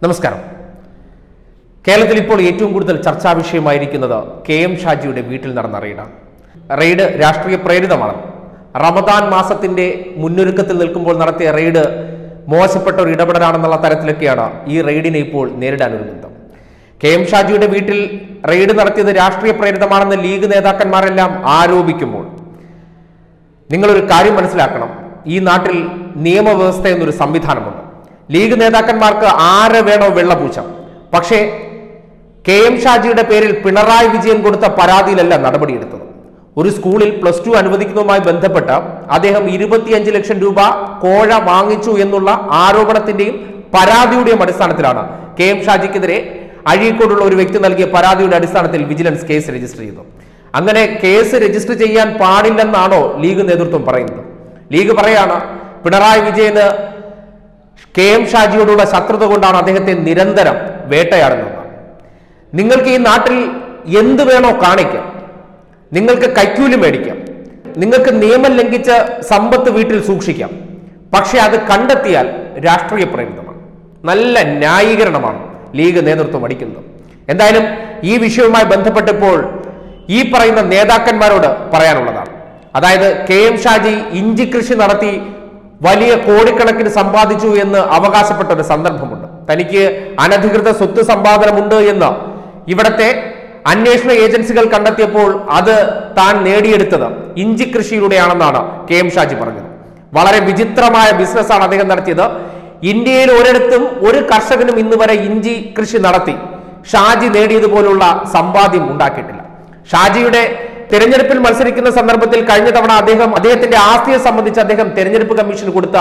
നമസ്കാരം കേരളത്തിൽ ഇപ്പോൾ ഏറ്റവും കൂടുതൽ ചർച്ചാ വിഷയമായിരിക്കുന്നത് കെ എം ഷാജിയുടെ വീട്ടിൽ നടന്ന റെയ്ഡാണ് റെയ്ഡ് രാഷ്ട്രീയ പ്രേരിതമാണ് റമദാൻ മാസത്തിന്റെ മുന്നൊരുക്കത്തിൽ നിൽക്കുമ്പോൾ നടത്തിയ റെയ്ഡ് മോശപ്പെട്ട ഒരു ഇടപെടലാണെന്നുള്ള തരത്തിലൊക്കെയാണ് ഈ റെയ്ഡിനെ ഇപ്പോൾ നേരിടാൻ ഒരുങ്ങുന്നത് കെ എം ഷാജിയുടെ വീട്ടിൽ റെയ്ഡ് നടത്തിയത് രാഷ്ട്രീയ പ്രേരിതമാണെന്ന് ലീഗ് നേതാക്കന്മാരെല്ലാം ആരോപിക്കുമ്പോൾ നിങ്ങളൊരു കാര്യം മനസ്സിലാക്കണം ഈ നാട്ടിൽ നിയമവ്യവസ്ഥ എന്നൊരു സംവിധാനമുണ്ട് ലീഗ് നേതാക്കന്മാർക്ക് ആരെ വേണോ വെള്ളപൂച്ചം പക്ഷേ കെ എം ഷാജിയുടെ പേരിൽ പിണറായി വിജയൻ കൊടുത്ത പരാതിയിലല്ല നടപടിയെടുത്തത് ഒരു സ്കൂളിൽ പ്ലസ് ടു അനുവദിക്കുന്നതുമായി ബന്ധപ്പെട്ട് അദ്ദേഹം ഇരുപത്തിയഞ്ച് ലക്ഷം രൂപ കോഴ വാങ്ങിച്ചു എന്നുള്ള ആരോപണത്തിന്റെയും പരാതിയുടെയും അടിസ്ഥാനത്തിലാണ് കെ എം ഷാജിക്കെതിരെ അഴീക്കോടുള്ള ഒരു വ്യക്തി നൽകിയ പരാതിയുടെ അടിസ്ഥാനത്തിൽ വിജിലൻസ് കേസ് രജിസ്റ്റർ ചെയ്തു അങ്ങനെ കേസ് രജിസ്റ്റർ ചെയ്യാൻ പാടില്ലെന്നാണോ ലീഗ് നേതൃത്വം പറയുന്നത് ലീഗ് പറയാണ് പിണറായി വിജയന് കെ എം ഷാജിയോടുള്ള ശത്രുത കൊണ്ടാണ് അദ്ദേഹത്തെ നിരന്തരം വേട്ടയാടുന്നത് നിങ്ങൾക്ക് ഈ നാട്ടിൽ എന്ത് വേണോ കാണിക്കാം നിങ്ങൾക്ക് കൈക്കൂലി മേടിക്കാം നിങ്ങൾക്ക് നിയമം ലംഘിച്ച് സമ്പത്ത് വീട്ടിൽ സൂക്ഷിക്കാം പക്ഷെ അത് കണ്ടെത്തിയാൽ രാഷ്ട്രീയ പ്രേരിതമാണ് നല്ല ന്യായീകരണമാണ് ലീഗ് നേതൃത്വം അടിക്കുന്നത് എന്തായാലും ഈ വിഷയവുമായി ബന്ധപ്പെട്ടപ്പോൾ ഈ പറയുന്ന നേതാക്കന്മാരോട് പറയാനുള്ളതാണ് അതായത് കെ എം ഷാജി ഇഞ്ചി കൃഷി നടത്തി വലിയ കോടിക്കണക്കിന് സമ്പാദിച്ചു എന്ന് അവകാശപ്പെട്ട ഒരു സന്ദർഭമുണ്ട് തനിക്ക് അനധികൃത സ്വത്ത് സമ്പാദനമുണ്ട് എന്ന് ഇവിടത്തെ അന്വേഷണ ഏജൻസികൾ കണ്ടെത്തിയപ്പോൾ അത് താൻ നേടിയെടുത്തത് ഇഞ്ചി കൃഷിയിലൂടെയാണെന്നാണ് കെ എം ഷാജി പറഞ്ഞത് വളരെ വിചിത്രമായ ബിസിനസ്സാണ് അദ്ദേഹം നടത്തിയത് ഇന്ത്യയിൽ ഒരിടത്തും ഒരു കർഷകനും ഇന്ന് വരെ ഇഞ്ചി കൃഷി നടത്തി ഷാജി നേടിയതുപോലുള്ള സമ്പാദ്യം ഉണ്ടാക്കിയിട്ടില്ല ഷാജിയുടെ തെരഞ്ഞെടുപ്പിൽ മത്സരിക്കുന്ന സന്ദർഭത്തിൽ കഴിഞ്ഞ തവണ അദ്ദേഹം അദ്ദേഹത്തിന്റെ ആസ്തിയെ സംബന്ധിച്ച് അദ്ദേഹം തെരഞ്ഞെടുപ്പ് കമ്മീഷന് കൊടുത്ത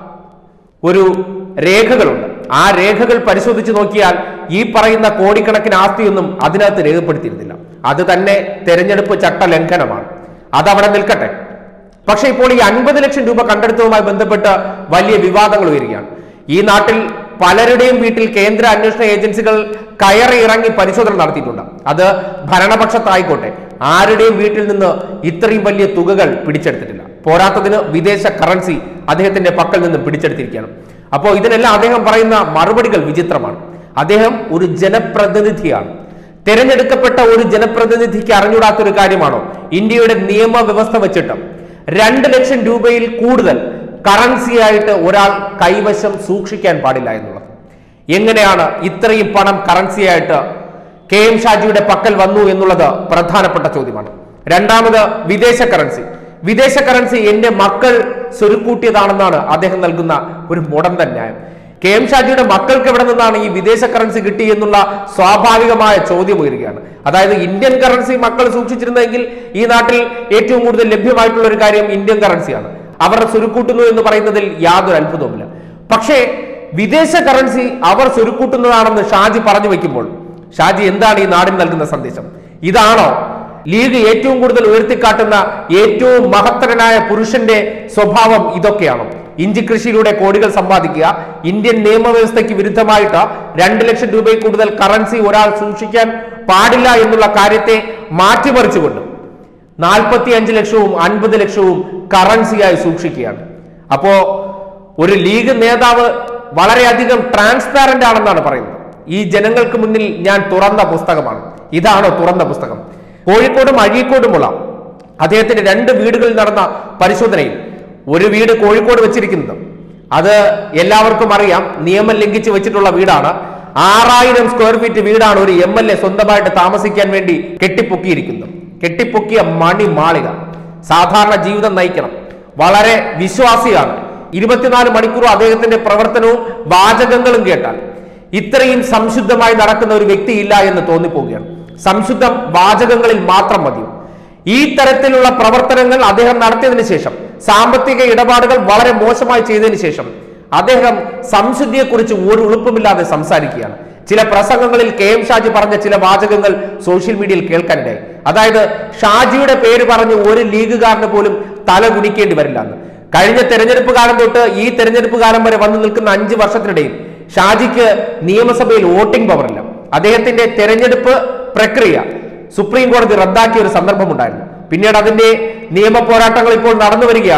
ഒരു രേഖകളുണ്ട് ആ രേഖകൾ പരിശോധിച്ച് നോക്കിയാൽ ഈ പറയുന്ന കോടിക്കണക്കിന് ആസ്തിയൊന്നും അതിനകത്ത് രേഖപ്പെടുത്തിയിരുന്നില്ല അത് തന്നെ തെരഞ്ഞെടുപ്പ് ചട്ട ലംഘനമാണ് അതവിടെ നിൽക്കട്ടെ പക്ഷേ ഇപ്പോൾ ഈ അൻപത് ലക്ഷം രൂപ കണ്ടെടുത്തതുമായി ബന്ധപ്പെട്ട് വലിയ വിവാദങ്ങൾ ഉയരുകയാണ് ഈ നാട്ടിൽ പലരുടെയും വീട്ടിൽ കേന്ദ്ര അന്വേഷണ ഏജൻസികൾ കയറി ഇറങ്ങി പരിശോധന നടത്തിയിട്ടുണ്ട് അത് ഭരണപക്ഷത്തായിക്കോട്ടെ ആരുടെയും വീട്ടിൽ നിന്ന് ഇത്രയും വലിയ തുകകൾ പിടിച്ചെടുത്തിട്ടില്ല പോരാത്തതിന് വിദേശ കറൻസി അദ്ദേഹത്തിന്റെ പക്കൽ നിന്ന് പിടിച്ചെടുത്തിരിക്കുകയാണ് അപ്പോൾ ഇതിനെല്ലാം അദ്ദേഹം പറയുന്ന മറുപടികൾ വിചിത്രമാണ് അദ്ദേഹം ഒരു ജനപ്രതിനിധിയാണ് തെരഞ്ഞെടുക്കപ്പെട്ട ഒരു ജനപ്രതിനിധിക്ക് അറിഞ്ഞൂടാത്ത ഒരു കാര്യമാണോ ഇന്ത്യയുടെ നിയമവ്യവസ്ഥ വെച്ചിട്ട് രണ്ട് ലക്ഷം രൂപയിൽ കൂടുതൽ കറൻസിയായിട്ട് ഒരാൾ കൈവശം സൂക്ഷിക്കാൻ പാടില്ല എന്നുള്ളത് എങ്ങനെയാണ് ഇത്രയും പണം കറൻസിയായിട്ട് കെ എം ഷാജിയുടെ പക്കൽ വന്നു എന്നുള്ളത് പ്രധാനപ്പെട്ട ചോദ്യമാണ് രണ്ടാമത് വിദേശ കറൻസി വിദേശ കറൻസി എന്റെ മക്കൾ സ്വരുക്കൂട്ടിയതാണെന്നാണ് അദ്ദേഹം നൽകുന്ന ഒരു മുടന്തൻ ന്യായം കെ എം ഷാജിയുടെ മക്കൾക്ക് എവിടെ നിന്നാണ് ഈ വിദേശ കറൻസി കിട്ടി എന്നുള്ള സ്വാഭാവികമായ ചോദ്യം ഉയരുകയാണ് അതായത് ഇന്ത്യൻ കറൻസി മക്കൾ സൂക്ഷിച്ചിരുന്നെങ്കിൽ ഈ നാട്ടിൽ ഏറ്റവും കൂടുതൽ ലഭ്യമായിട്ടുള്ള ഒരു കാര്യം ഇന്ത്യൻ കറൻസിയാണ് അവർ സ്വരുക്കൂട്ടുന്നു എന്ന് പറയുന്നതിൽ യാതൊരു അത്ഭുതവുമില്ല പക്ഷേ വിദേശ കറൻസി അവർ സ്വരുക്കൂട്ടുന്നതാണെന്ന് ഷാജി പറഞ്ഞു വെക്കുമ്പോൾ ഷാജി എന്താണ് ഈ നാടിന് നൽകുന്ന സന്ദേശം ഇതാണോ ലീഗ് ഏറ്റവും കൂടുതൽ ഉയർത്തിക്കാട്ടുന്ന ഏറ്റവും മഹത്തരനായ പുരുഷന്റെ സ്വഭാവം ഇതൊക്കെയാണോ ഇഞ്ചി കൃഷിയിലൂടെ കോടികൾ സമ്പാദിക്കുക ഇന്ത്യൻ നിയമവ്യവസ്ഥയ്ക്ക് വിരുദ്ധമായിട്ട് രണ്ട് ലക്ഷം രൂപയിൽ കൂടുതൽ കറൻസി ഒരാൾ സൂക്ഷിക്കാൻ പാടില്ല എന്നുള്ള കാര്യത്തെ മാറ്റിമറിച്ചുകൊണ്ട് നാൽപ്പത്തി അഞ്ച് ലക്ഷവും അൻപത് ലക്ഷവും കറൻസിയായി സൂക്ഷിക്കുകയാണ് അപ്പോ ഒരു ലീഗ് നേതാവ് വളരെയധികം ട്രാൻസ്പാരന്റ് ആണെന്നാണ് പറയുന്നത് ഈ ജനങ്ങൾക്ക് മുന്നിൽ ഞാൻ തുറന്ന പുസ്തകമാണ് ഇതാണോ തുറന്ന പുസ്തകം കോഴിക്കോടും അഴീക്കോടുമുള്ള അദ്ദേഹത്തിന്റെ രണ്ട് വീടുകളിൽ നടന്ന പരിശോധനയിൽ ഒരു വീട് കോഴിക്കോട് വെച്ചിരിക്കുന്നത് അത് എല്ലാവർക്കും അറിയാം നിയമം ലംഘിച്ച് വെച്ചിട്ടുള്ള വീടാണ് ആറായിരം സ്ക്വയർ ഫീറ്റ് വീടാണ് ഒരു എം എൽ എ സ്വന്തമായിട്ട് താമസിക്കാൻ വേണ്ടി കെട്ടിപ്പൊക്കിയിരിക്കുന്നത് കെട്ടിപ്പൊക്കിയ മണിമാളിക സാധാരണ ജീവിതം നയിക്കണം വളരെ വിശ്വാസിയാണ് ഇരുപത്തിനാല് മണിക്കൂർ അദ്ദേഹത്തിന്റെ പ്രവർത്തനവും വാചകങ്ങളും കേട്ടാൽ ഇത്രയും സംശുദ്ധമായി നടക്കുന്ന ഒരു വ്യക്തിയില്ല എന്ന് തോന്നിപ്പോവുകയാണ് സംശുദ്ധം വാചകങ്ങളിൽ മാത്രം മതിയോ ഈ തരത്തിലുള്ള പ്രവർത്തനങ്ങൾ അദ്ദേഹം നടത്തിയതിനു ശേഷം സാമ്പത്തിക ഇടപാടുകൾ വളരെ മോശമായി ചെയ്തതിനു ശേഷം അദ്ദേഹം സംശുദ്ധിയെക്കുറിച്ച് ഒരു ഉളുപ്പുമില്ലാതെ സംസാരിക്കുകയാണ് ചില പ്രസംഗങ്ങളിൽ കെ എം ഷാജി പറഞ്ഞ ചില വാചകങ്ങൾ സോഷ്യൽ മീഡിയയിൽ കേൾക്കാനിടയായി അതായത് ഷാജിയുടെ പേര് പറഞ്ഞ് ഒരു ലീഗുകാരന് പോലും തല കുനിക്കേണ്ടി വരില്ല എന്ന് കഴിഞ്ഞ തെരഞ്ഞെടുപ്പ് കാലം തൊട്ട് ഈ തെരഞ്ഞെടുപ്പ് കാലം വരെ വന്നു നിൽക്കുന്ന അഞ്ച് വർഷത്തിനിടയിൽ ഷാജിക്ക് നിയമസഭയിൽ വോട്ടിംഗ് പവറില്ല അദ്ദേഹത്തിന്റെ തെരഞ്ഞെടുപ്പ് പ്രക്രിയ സുപ്രീം കോടതി റദ്ദാക്കിയ ഒരു സന്ദർഭമുണ്ടായിരുന്നു പിന്നീട് അതിന്റെ നിയമ പോരാട്ടങ്ങൾ ഇപ്പോൾ നടന്നു വരികയാണ്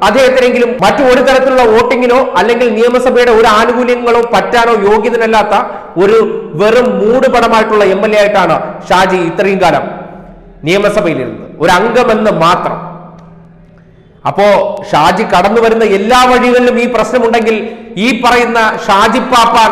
അദ്ദേഹത്തിനെങ്കിലും മറ്റു ഒരു തരത്തിലുള്ള വോട്ടിങ്ങിനോ അല്ലെങ്കിൽ നിയമസഭയുടെ ഒരു ആനുകൂല്യങ്ങളോ പറ്റാനോ യോഗ്യതനല്ലാത്ത ഒരു വെറും മൂടുപടമായിട്ടുള്ള എം എൽ എ ആയിട്ടാണ് ഷാജി ഇത്രയും കാലം നിയമസഭയിലിരുന്നത് ഒരു അംഗമെന്ന് മാത്രം അപ്പോ ഷാജി കടന്നു വരുന്ന എല്ലാ വഴികളിലും ഈ പ്രശ്നമുണ്ടെങ്കിൽ ഈ പറയുന്ന ഷാജി പാപ്പാൻ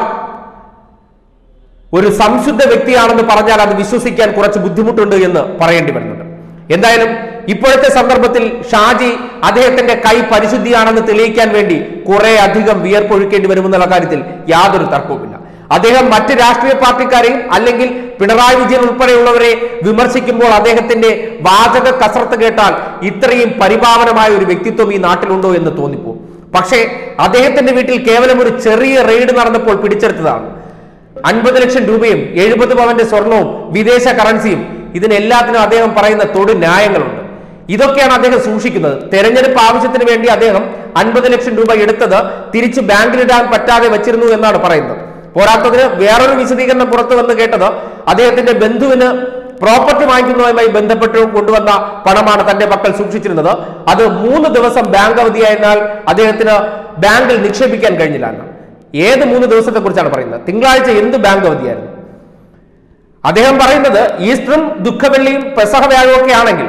ഒരു സംശുദ്ധ വ്യക്തിയാണെന്ന് പറഞ്ഞാൽ അത് വിശ്വസിക്കാൻ കുറച്ച് ബുദ്ധിമുട്ടുണ്ട് എന്ന് പറയേണ്ടി വരുന്നുണ്ട് എന്തായാലും ഇപ്പോഴത്തെ സന്ദർഭത്തിൽ ഷാജി അദ്ദേഹത്തിന്റെ കൈ പരിശുദ്ധിയാണെന്ന് തെളിയിക്കാൻ വേണ്ടി കുറെ അധികം വിയർപ്പൊഴുക്കേണ്ടി വരുമെന്നുള്ള കാര്യത്തിൽ യാതൊരു തർക്കവുമില്ല അദ്ദേഹം മറ്റ് രാഷ്ട്രീയ പാർട്ടിക്കാരെയും അല്ലെങ്കിൽ പിണറായി വിജയൻ ഉൾപ്പെടെയുള്ളവരെ വിമർശിക്കുമ്പോൾ അദ്ദേഹത്തിന്റെ വാചക കസർത്ത് കേട്ടാൽ ഇത്രയും പരിപാവനമായ ഒരു വ്യക്തിത്വം ഈ നാട്ടിലുണ്ടോ എന്ന് തോന്നിപ്പോ പക്ഷേ അദ്ദേഹത്തിന്റെ വീട്ടിൽ കേവലം ഒരു ചെറിയ റെയ്ഡ് നടന്നപ്പോൾ പിടിച്ചെടുത്തതാണ് അൻപത് ലക്ഷം രൂപയും എഴുപത് പവന്റെ സ്വർണവും വിദേശ കറൻസിയും ഇതിനെല്ലാത്തിനും അദ്ദേഹം പറയുന്ന തൊടു ന്യായങ്ങളുണ്ട് ഇതൊക്കെയാണ് അദ്ദേഹം സൂക്ഷിക്കുന്നത് തെരഞ്ഞെടുപ്പ് ആവശ്യത്തിന് വേണ്ടി അദ്ദേഹം അൻപത് ലക്ഷം രൂപ എടുത്തത് തിരിച്ച് ബാങ്കിലിടാൻ പറ്റാതെ വെച്ചിരുന്നു എന്നാണ് പറയുന്നത് പോരാത്തതിന് വേറൊരു വിശദീകരണം പുറത്തു വന്ന് കേട്ടത് അദ്ദേഹത്തിന്റെ ബന്ധുവിന് പ്രോപ്പർട്ടി വാങ്ങിക്കുന്നതുമായി ബന്ധപ്പെട്ട് കൊണ്ടുവന്ന പണമാണ് തന്റെ പക്കൽ സൂക്ഷിച്ചിരുന്നത് അത് മൂന്ന് ദിവസം ബാങ്ക് അവധിയായതിനാൽ അദ്ദേഹത്തിന് ബാങ്കിൽ നിക്ഷേപിക്കാൻ കഴിഞ്ഞില്ല എന്ന് ഏത് മൂന്ന് ദിവസത്തെ കുറിച്ചാണ് പറയുന്നത് തിങ്കളാഴ്ച എന്ത് ബാങ്ക് അവധിയായിരുന്നു അദ്ദേഹം പറയുന്നത് ഈസ്റ്ററും ദുഃഖവെള്ളിയും പെസഹ വ്യാഴവും ഒക്കെ ആണെങ്കിൽ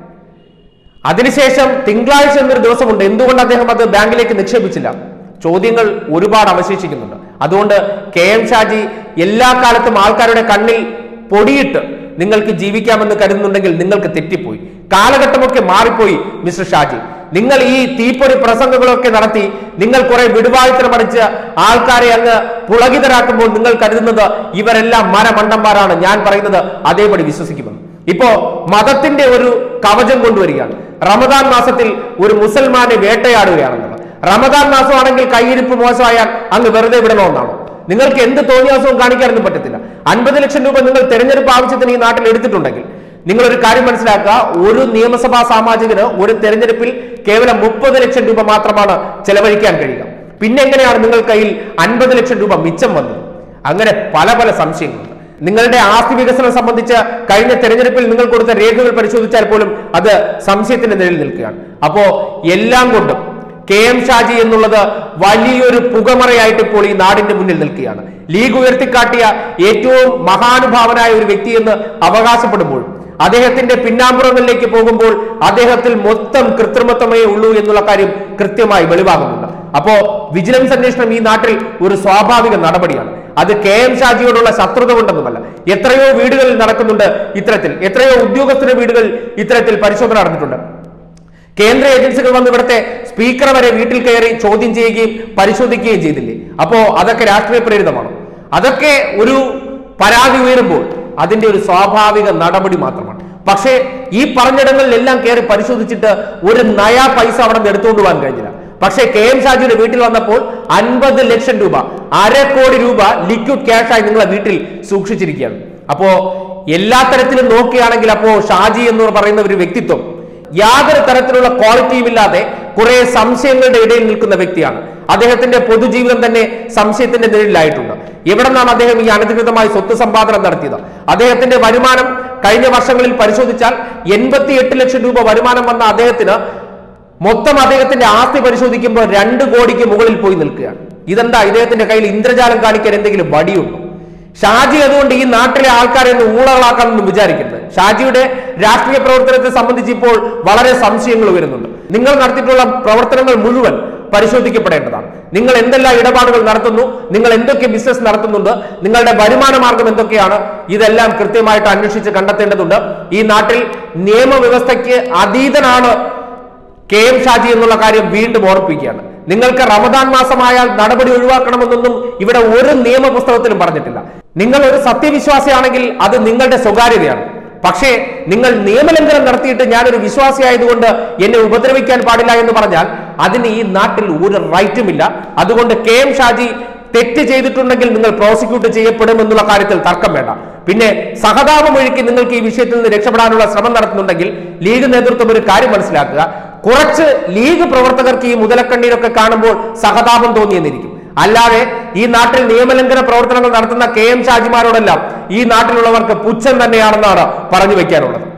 അതിനുശേഷം തിങ്കളാഴ്ച എന്നൊരു ദിവസമുണ്ട് എന്തുകൊണ്ട് അദ്ദേഹം അത് ബാങ്കിലേക്ക് നിക്ഷേപിച്ചില്ല ചോദ്യങ്ങൾ ഒരുപാട് അവശേഷിക്കുന്നുണ്ട് അതുകൊണ്ട് കെ എം ഷാജി എല്ലാ കാലത്തും ആൾക്കാരുടെ കണ്ണിൽ പൊടിയിട്ട് നിങ്ങൾക്ക് ജീവിക്കാമെന്ന് കരുതുന്നുണ്ടെങ്കിൽ നിങ്ങൾക്ക് തെറ്റിപ്പോയി കാലഘട്ടമൊക്കെ മാറിപ്പോയി മിസ്റ്റർ ഷാജി നിങ്ങൾ ഈ തീപ്പൊരി പ്രസംഗങ്ങളൊക്കെ നടത്തി നിങ്ങൾ കുറെ വിടുവാഴ്ത്തരം അടിച്ച് ആൾക്കാരെ അങ്ങ് പുളകിതരാക്കുമ്പോൾ നിങ്ങൾ കരുതുന്നത് ഇവരെല്ലാം മരമണ്ടന്മാരാണ് ഞാൻ പറയുന്നത് അതേപടി വിശ്വസിക്കുമെന്ന് ഇപ്പോ മതത്തിന്റെ ഒരു കവചം കൊണ്ടുവരികയാണ് റമദാൻ മാസത്തിൽ ഒരു മുസൽമാനെ വേട്ടയാടുകയാണെന്നുള്ളത് റമദാൻ മാസമാണെങ്കിൽ കൈയിരിപ്പ് മോശമായാൽ അങ്ങ് വെറുതെ വിടണമെന്നാണോ നിങ്ങൾക്ക് എന്ത് തോന്നിയാസവും കാണിക്കാനൊന്നും പറ്റത്തില്ല അൻപത് ലക്ഷം രൂപ നിങ്ങൾ തെരഞ്ഞെടുപ്പ് ആവശ്യത്തിന് ഈ നാട്ടിൽ എടുത്തിട്ടുണ്ടെങ്കിൽ നിങ്ങൾ ഒരു കാര്യം മനസ്സിലാക്കുക ഒരു നിയമസഭാ സാമാജികന് ഒരു തെരഞ്ഞെടുപ്പിൽ കേവലം മുപ്പത് ലക്ഷം രൂപ മാത്രമാണ് ചെലവഴിക്കാൻ കഴിയുക പിന്നെ എങ്ങനെയാണ് നിങ്ങൾ കയ്യിൽ അൻപത് ലക്ഷം രൂപ മിച്ചം വന്നത് അങ്ങനെ പല പല സംശയങ്ങളുണ്ട് നിങ്ങളുടെ ആസ്തി വികസനം സംബന്ധിച്ച് കഴിഞ്ഞ തെരഞ്ഞെടുപ്പിൽ നിങ്ങൾ കൊടുത്ത രേഖകൾ പരിശോധിച്ചാൽ പോലും അത് സംശയത്തിന്റെ നിഴലിൽ നിൽക്കുകയാണ് അപ്പോ എല്ലാം കൊണ്ടും കെ എം ഷാജി എന്നുള്ളത് വലിയൊരു പുകമറയായിട്ട് ഇപ്പോൾ ഈ നാടിന്റെ മുന്നിൽ നിൽക്കുകയാണ് ലീഗ് ഉയർത്തിക്കാട്ടിയ ഏറ്റവും മഹാനുഭാവനായ ഒരു വ്യക്തിയെന്ന് അവകാശപ്പെടുമ്പോൾ അദ്ദേഹത്തിന്റെ പിന്നാമ്പുറങ്ങളിലേക്ക് പോകുമ്പോൾ അദ്ദേഹത്തിൽ മൊത്തം കൃത്രിമത്വമേ ഉള്ളൂ എന്നുള്ള കാര്യം കൃത്യമായി വെളിവാകുന്നുണ്ട് അപ്പോ വിജിലൻസ് അന്വേഷണം ഈ നാട്ടിൽ ഒരു സ്വാഭാവിക നടപടിയാണ് അത് കെ എം ഷാജിയോടുള്ള ശത്രുത കൊണ്ടൊന്നുമല്ല എത്രയോ വീടുകളിൽ നടക്കുന്നുണ്ട് ഇത്തരത്തിൽ എത്രയോ ഉദ്യോഗസ്ഥരുടെ വീടുകളിൽ ഇത്തരത്തിൽ പരിശോധന നടന്നിട്ടുണ്ട് കേന്ദ്ര ഏജൻസികൾ വന്ന് ഇവിടുത്തെ സ്പീക്കറെ വരെ വീട്ടിൽ കയറി ചോദ്യം ചെയ്യുകയും പരിശോധിക്കുകയും ചെയ്തില്ലേ അപ്പോ അതൊക്കെ രാഷ്ട്രീയ പ്രേരിതമാണ് അതൊക്കെ ഒരു പരാതി ഉയരുമ്പോൾ അതിന്റെ ഒരു സ്വാഭാവിക നടപടി മാത്രമാണ് പക്ഷേ ഈ പറഞ്ഞിടങ്ങളിലെല്ലാം കയറി പരിശോധിച്ചിട്ട് ഒരു നയാ പൈസ അവിടെ നിന്ന് എടുത്തുകൊണ്ട് പോകാൻ കഴിഞ്ഞില്ല പക്ഷേ കെ എം ഷാജിയുടെ വീട്ടിൽ വന്നപ്പോൾ അൻപത് ലക്ഷം രൂപ അര കോടി രൂപ ലിക്വിഡ് ക്യാഷായി നിങ്ങളെ വീട്ടിൽ സൂക്ഷിച്ചിരിക്കുകയാണ് അപ്പോ എല്ലാ തരത്തിലും നോക്കുകയാണെങ്കിൽ അപ്പോ ഷാജി എന്ന് പറയുന്ന ഒരു വ്യക്തിത്വം യാതൊരു തരത്തിലുള്ള ക്വാളിറ്റിയും ഇല്ലാതെ കുറെ സംശയങ്ങളുടെ ഇടയിൽ നിൽക്കുന്ന വ്യക്തിയാണ് അദ്ദേഹത്തിന്റെ പൊതുജീവിതം തന്നെ സംശയത്തിന്റെ നിഴലിലായിട്ടുണ്ട് എവിടെ നിന്നാണ് അദ്ദേഹം ഈ അനധികൃതമായി സ്വത്ത് സമ്പാദനം നടത്തിയത് അദ്ദേഹത്തിന്റെ വരുമാനം കഴിഞ്ഞ വർഷങ്ങളിൽ പരിശോധിച്ചാൽ എൺപത്തി ലക്ഷം രൂപ വരുമാനം വന്ന അദ്ദേഹത്തിന് മൊത്തം അദ്ദേഹത്തിന്റെ ആസ്തി പരിശോധിക്കുമ്പോൾ രണ്ട് കോടിക്ക് മുകളിൽ പോയി നിൽക്കുകയാണ് ഇതെന്താ ഇദ്ദേഹത്തിന്റെ കയ്യിൽ ഇന്ദ്രജാലം കാണിക്കാൻ എന്തെങ്കിലും വടിയുണ്ടോ ഷാജി അതുകൊണ്ട് ഈ നാട്ടിലെ ആൾക്കാരെ ഒന്ന് ഊളകളാക്കാനൊന്നും വിചാരിക്കരുത് ഷാജിയുടെ രാഷ്ട്രീയ പ്രവർത്തനത്തെ സംബന്ധിച്ച് ഇപ്പോൾ വളരെ സംശയങ്ങൾ വരുന്നുണ്ട് നിങ്ങൾ നടത്തിയിട്ടുള്ള പ്രവർത്തനങ്ങൾ മുഴുവൻ പരിശോധിക്കപ്പെടേണ്ടതാണ് നിങ്ങൾ എന്തെല്ലാം ഇടപാടുകൾ നടത്തുന്നു നിങ്ങൾ എന്തൊക്കെ ബിസിനസ് നടത്തുന്നുണ്ട് നിങ്ങളുടെ വരുമാന മാർഗം എന്തൊക്കെയാണ് ഇതെല്ലാം കൃത്യമായിട്ട് അന്വേഷിച്ച് കണ്ടെത്തേണ്ടതുണ്ട് ഈ നാട്ടിൽ നിയമവ്യവസ്ഥയ്ക്ക് അതീതനാണ് കെ എം ഷാജി എന്നുള്ള കാര്യം വീണ്ടും ഓർപ്പിക്കുകയാണ് നിങ്ങൾക്ക് റമദാൻ മാസമായാൽ നടപടി ഒഴിവാക്കണമെന്നൊന്നും ഇവിടെ ഒരു നിയമ പുസ്തകത്തിലും പറഞ്ഞിട്ടില്ല നിങ്ങൾ ഒരു സത്യവിശ്വാസിയാണെങ്കിൽ അത് നിങ്ങളുടെ സ്വകാര്യതയാണ് പക്ഷേ നിങ്ങൾ നിയമലംഘനം നടത്തിയിട്ട് ഞാനൊരു വിശ്വാസിയായതുകൊണ്ട് എന്നെ ഉപദ്രവിക്കാൻ പാടില്ല എന്ന് പറഞ്ഞാൽ അതിന് ഈ നാട്ടിൽ ഒരു റൈറ്റുമില്ല അതുകൊണ്ട് കെ എം ഷാജി തെറ്റ് ചെയ്തിട്ടുണ്ടെങ്കിൽ നിങ്ങൾ പ്രോസിക്യൂട്ട് ചെയ്യപ്പെടും എന്നുള്ള കാര്യത്തിൽ തർക്കം വേണ്ട പിന്നെ സഹതാപം ഒഴുക്കി നിങ്ങൾക്ക് ഈ വിഷയത്തിൽ നിന്ന് രക്ഷപ്പെടാനുള്ള ശ്രമം നടത്തുന്നുണ്ടെങ്കിൽ ലീഗ് നേതൃത്വം ഒരു കാര്യം മനസ്സിലാക്കുക കുറച്ച് ലീഗ് പ്രവർത്തകർക്ക് ഈ മുതലക്കണ്ണീരൊക്കെ കാണുമ്പോൾ സഹതാപം തോന്നിയെന്നിരിക്കും അല്ലാതെ ഈ നാട്ടിൽ നിയമലംഘന പ്രവർത്തനങ്ങൾ നടത്തുന്ന കെ എം ഷാജിമാരോടെല്ലാം ഈ നാട്ടിലുള്ളവർക്ക് പുച്ഛം തന്നെയാണെന്നാണ് പറഞ്ഞു വെക്കാനുള്ളത്